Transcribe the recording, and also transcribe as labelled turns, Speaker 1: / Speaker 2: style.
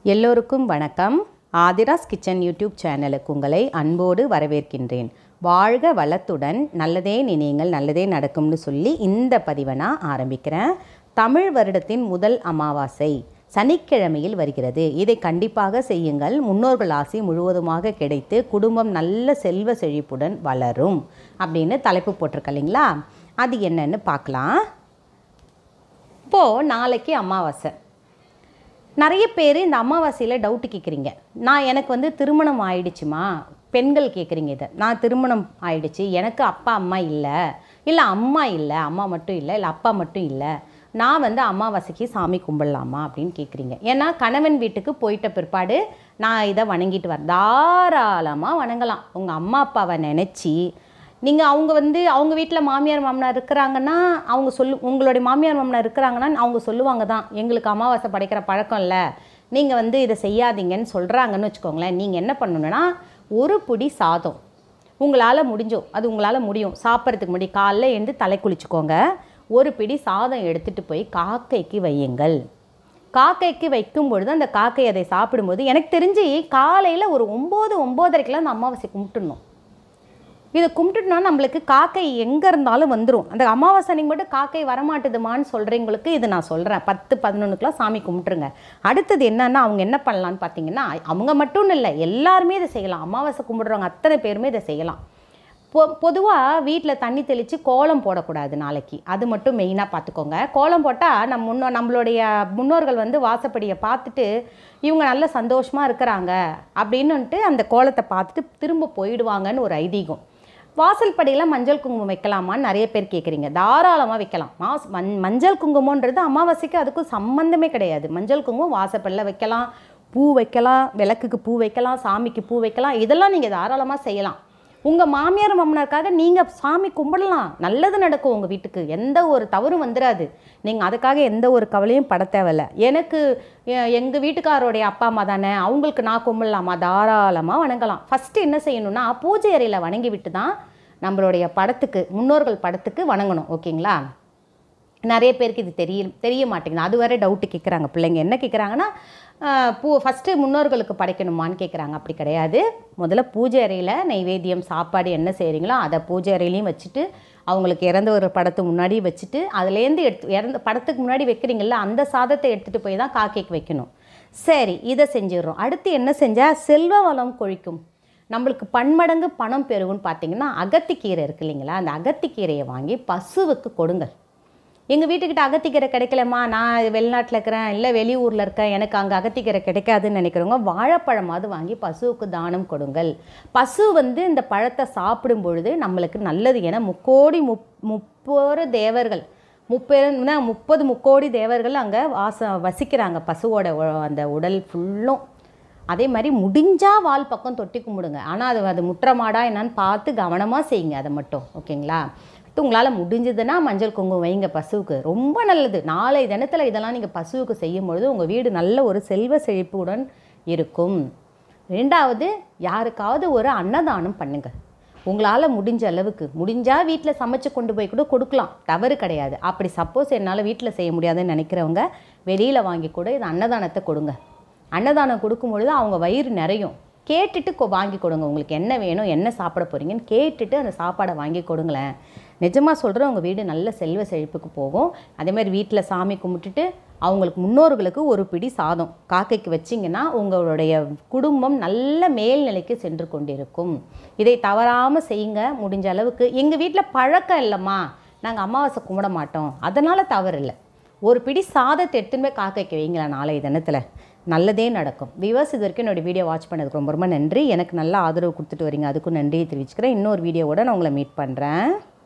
Speaker 1: எல்லோருக்கும் வணக்கம் Aadhira's kitchen YouTube சேனலுக்கு உங்களை அன்போடு வரவேற்கின்றேன் வாழ்க வளத்துடன் நல்லதே நினைங்கள் நல்லதே நடக்கும்னு சொல்லி இந்த பதிவை நான் ஆரம்பிக்கிறேன் தமிழ் வருடத்தின் முதல் அமாவாசை சனிக்கிழமையில் வருகிறது இதை கண்டிப்பாக செய்யுங்கள் முன்னோர்கள் ஆசி முழுவதுமாக கிடைத்து குடும்பம் நல்ல செல்வ செழிப்புடன் வளரும் அப்படின்னு தலைப்பு போட்டிருக்க இல்லைங்களா அது என்னன்னு பார்க்கலாம் இப்போது நாளைக்கு அமாவாசை நிறைய பேர் இந்த அமாவாசையில் டவுட்டு கேட்குறீங்க நான் எனக்கு வந்து திருமணம் ஆயிடுச்சுமா பெண்கள் கேட்குறீங்க இதை நான் திருமணம் ஆயிடுச்சு எனக்கு அப்பா அம்மா இல்லை இல்லை அம்மா இல்லை அம்மா மட்டும் இல்லை இல்லை அப்பா மட்டும் இல்லை நான் வந்து அமாவாசைக்கு சாமி கும்பிடலாமா அப்படின்னு கேட்குறீங்க ஏன்னா கணவன் வீட்டுக்கு போயிட்ட பிற்பாடு நான் இதை வணங்கிட்டு வரேன் தாராளமாக வணங்கலாம் உங்கள் அம்மா அப்பாவை நினச்சி நீங்கள் அவங்க வந்து அவங்க வீட்டில் மாமியார் மாமனார் இருக்கிறாங்கன்னா அவங்க சொல்லு உங்களுடைய மாமியார் மாமனார் இருக்கிறாங்கன்னா அவங்க சொல்லுவாங்க தான் எங்களுக்கு அமாவாசை படைக்கிற பழக்கம் இல்லை நீங்கள் வந்து இதை செய்யாதீங்கன்னு சொல்கிறாங்கன்னு வச்சுக்கோங்களேன் நீங்கள் என்ன பண்ணணுன்னா ஒரு பிடி சாதம் உங்களால் முடிஞ்சோ அது உங்களால் முடியும் சாப்பிட்றதுக்கு முன்னாடி காலைல எழுந்து தலை குளிச்சுக்கோங்க ஒரு பிடி சாதம் எடுத்துகிட்டு போய் காக்கைக்கு வையுங்கள் காக்கைக்கு வைக்கும் பொழுது அந்த காக்கை அதை சாப்பிடும்போது எனக்கு தெரிஞ்சு காலையில் ஒரு ஒம்பது ஒம்போதரைக்கெல்லாம் அந்த அமாவாசை கும்பிட்டுடணும் இதை கும்பிட்டுட்டோம்னா நம்மளுக்கு காக்கை எங்கே இருந்தாலும் வந்துடும் அந்த அமாவாசை அன்னைக்கு மட்டும் காக்கை வரமாட்டுதுமான்னு சொல்கிறவங்களுக்கு இது நான் சொல்கிறேன் பத்து பதினொன்றுக்கெலாம் சாமி கும்பிட்டுருங்க அடுத்தது என்னன்னா அவங்க என்ன பண்ணலான்னு பார்த்தீங்கன்னா அவங்க மட்டும் இல்லை எல்லாருமே இதை செய்யலாம் அமாவாசை கும்பிடுறவங்க அத்தனை பேருமே இதை செய்யலாம் பொ பொதுவாக வீட்டில் தண்ணி தெளித்து கோலம் போடக்கூடாது நாளைக்கு அது மட்டும் மெயினாக பார்த்துக்கோங்க கோலம் போட்டால் நம்ம முன்னோ நம்மளுடைய முன்னோர்கள் வந்து வாசப்படியை பார்த்துட்டு இவங்க நல்ல சந்தோஷமாக இருக்கிறாங்க அப்படின்னுட்டு அந்த கோலத்தை பார்த்துட்டு திரும்ப போயிடுவாங்கன்னு ஒரு ஐதீகம் வாசல் படியில் மஞ்சள் குங்குமம் வைக்கலாமான்னு நிறைய பேர் கேட்குறீங்க தாராளமாக வைக்கலாம் மாஸ் மஞ் மஞ்சள் குங்குமன்றது அமாவாசைக்கு அதுக்கும் சம்மந்தமே கிடையாது மஞ்சள் குங்குமம் வாசப்படியில் வைக்கலாம் பூ வைக்கலாம் விளக்குக்கு பூ வைக்கலாம் சாமிக்கு பூ வைக்கலாம் இதெல்லாம் நீங்கள் தாராளமாக செய்யலாம் உங்கள் மாமியார் மாமனாருக்காக நீங்கள் சாமி கும்பிடலாம் நல்லது நடக்கும் உங்கள் வீட்டுக்கு எந்த ஒரு தவறும் வந்துடாது நீங்கள் அதுக்காக எந்த ஒரு கவலையும் பட தேவையில்ல எனக்கு எங்கள் வீட்டுக்காரோடைய அப்பா அம்மா தானே அவங்களுக்கு நான் கும்பிடலாமா தாராளமாக வணங்கலாம் ஃபஸ்ட்டு என்ன செய்யணும்னா பூஜை அறையில் வணங்கி விட்டு தான் நம்மளுடைய படத்துக்கு முன்னோர்கள் படத்துக்கு வணங்கணும் ஓகேங்களா நிறைய பேருக்கு இது தெரிய தெரிய மாட்டேங்குது அது வரை டவுட்டு கேட்குறாங்க பிள்ளைங்க என்ன கேட்குறாங்கன்னா பூ ஃபஸ்ட்டு முன்னோர்களுக்கு படைக்கணுமான்னு கேட்குறாங்க அப்படி கிடையாது முதல்ல பூஜை அறையில் நைவேத்தியம் சாப்பாடு என்ன செய்கிறீங்களோ அதை பூஜை அறையிலையும் வச்சுட்டு அவங்களுக்கு இறந்த ஒரு படத்து முன்னாடி வச்சுட்டு அதுலேருந்து எடுத்து இறந்த படத்துக்கு முன்னாடி வைக்கிறீங்கள அந்த சாதத்தை எடுத்துகிட்டு போய் தான் காக்கைக்கு வைக்கணும் சரி இதை செஞ்சிடுறோம் அடுத்து என்ன செஞ்சால் செல்வ வளம் கொழிக்கும் நம்மளுக்கு பன்மடங்கு பணம் பெருகுன்னு பார்த்தீங்கன்னா அகத்திக்கீரை இருக்கு இல்லைங்களா அந்த அகத்திக்கீரையை வாங்கி பசுவுக்கு கொடுங்கள் எங்கள் வீட்டுக்கிட்ட அகத்திக்கீரை கிடைக்கலம்மா நான் வெளிநாட்டில் இருக்கிறேன் இல்லை வெளியூரில் இருக்கேன் எனக்கு அங்கே அகத்திக்கீரை கிடைக்காதுன்னு நினைக்கிறவங்க வாழைப்பழமாவது வாங்கி பசுவுக்கு தானம் கொடுங்கள் பசு வந்து இந்த பழத்தை சாப்பிடும் பொழுது நம்மளுக்கு நல்லது ஏன்னா முக்கோடி முப் முப்போரு தேவர்கள் முப்பெரு முப்பது முக்கோடி தேவர்கள் அங்கே வாச வசிக்கிறாங்க பசுவோட அந்த உடல் ஃபுல்லும் அதே மாதிரி முடிஞ்சால் வால் பக்கம் தொட்டி கும்பிடுங்க ஆனால் அது அது முற்றமாடா என்னன்னு பார்த்து கவனமாக செய்யுங்க அதை மட்டும் ஓகேங்களா உங்களால் முடிஞ்சதுன்னா மஞ்சள் குங்குமம் வைங்க பசுவுக்கு ரொம்ப நல்லது நாளை தினத்தில் இதெல்லாம் நீங்கள் பசுவுக்கு செய்யும் பொழுது உங்கள் வீடு நல்ல ஒரு செல்வ செழிப்புடன் இருக்கும் ரெண்டாவது யாருக்காவது ஒரு அன்னதானம் பண்ணுங்கள் உங்களால் முடிஞ்ச அளவுக்கு முடிஞ்சால் வீட்டில் சமைச்சு கொண்டு போய் கூட கொடுக்கலாம் தவறு கிடையாது அப்படி சப்போஸ் என்னால் வீட்டில் செய்ய முடியாதுன்னு நினைக்கிறவங்க வெளியில் வாங்கி கூட இது அன்னதானத்தை கொடுங்க அன்னதானம் கொடுக்கும் பொழுது அவங்க வயிறு நிறையும் கேட்டுட்டு கொ வாங்கி கொடுங்க உங்களுக்கு என்ன வேணும் என்ன சாப்பிட போகிறீங்கன்னு கேட்டுட்டு அந்த சாப்பாடை வாங்கி கொடுங்களேன் நிஜமாக சொல்கிறேன் உங்கள் வீடு நல்ல செல்வ செழிப்புக்கு போகும் அதேமாதிரி வீட்டில் சாமி கும்பிட்டுட்டு அவங்களுக்கு முன்னோர்களுக்கு ஒரு பிடி சாதம் காக்கைக்கு வச்சிங்கன்னா உங்களுடைய குடும்பம் நல்ல மேல்நிலைக்கு சென்று கொண்டிருக்கும் இதை தவறாமல் செய்யுங்க முடிஞ்ச அளவுக்கு எங்கள் வீட்டில் பழக்கம் இல்லைம்மா நாங்கள் அமாவாசை கும்பிட மாட்டோம் அதனால் தவறு இல்லை ஒரு பிடி சாதத்தை எடுத்துன்னு போய் காக்கைக்கு வைங்களேன் நாளைய தினத்தில் நல்லதே நடக்கும் விவர்ஸ் இது வரைக்கும் என்னோடய வீடியோ வாட்ச் பண்ணதுக்கு ரொம்ப ரொம்ப நன்றி எனக்கு நல்ல ஆதரவு கொடுத்துட்டு வரீங்க அதுக்கும் நன்றியை தெரிவிச்சுக்கிறேன் இன்னொரு வீடியோவோட நான் உங்களை மீட் பண்ணுறேன்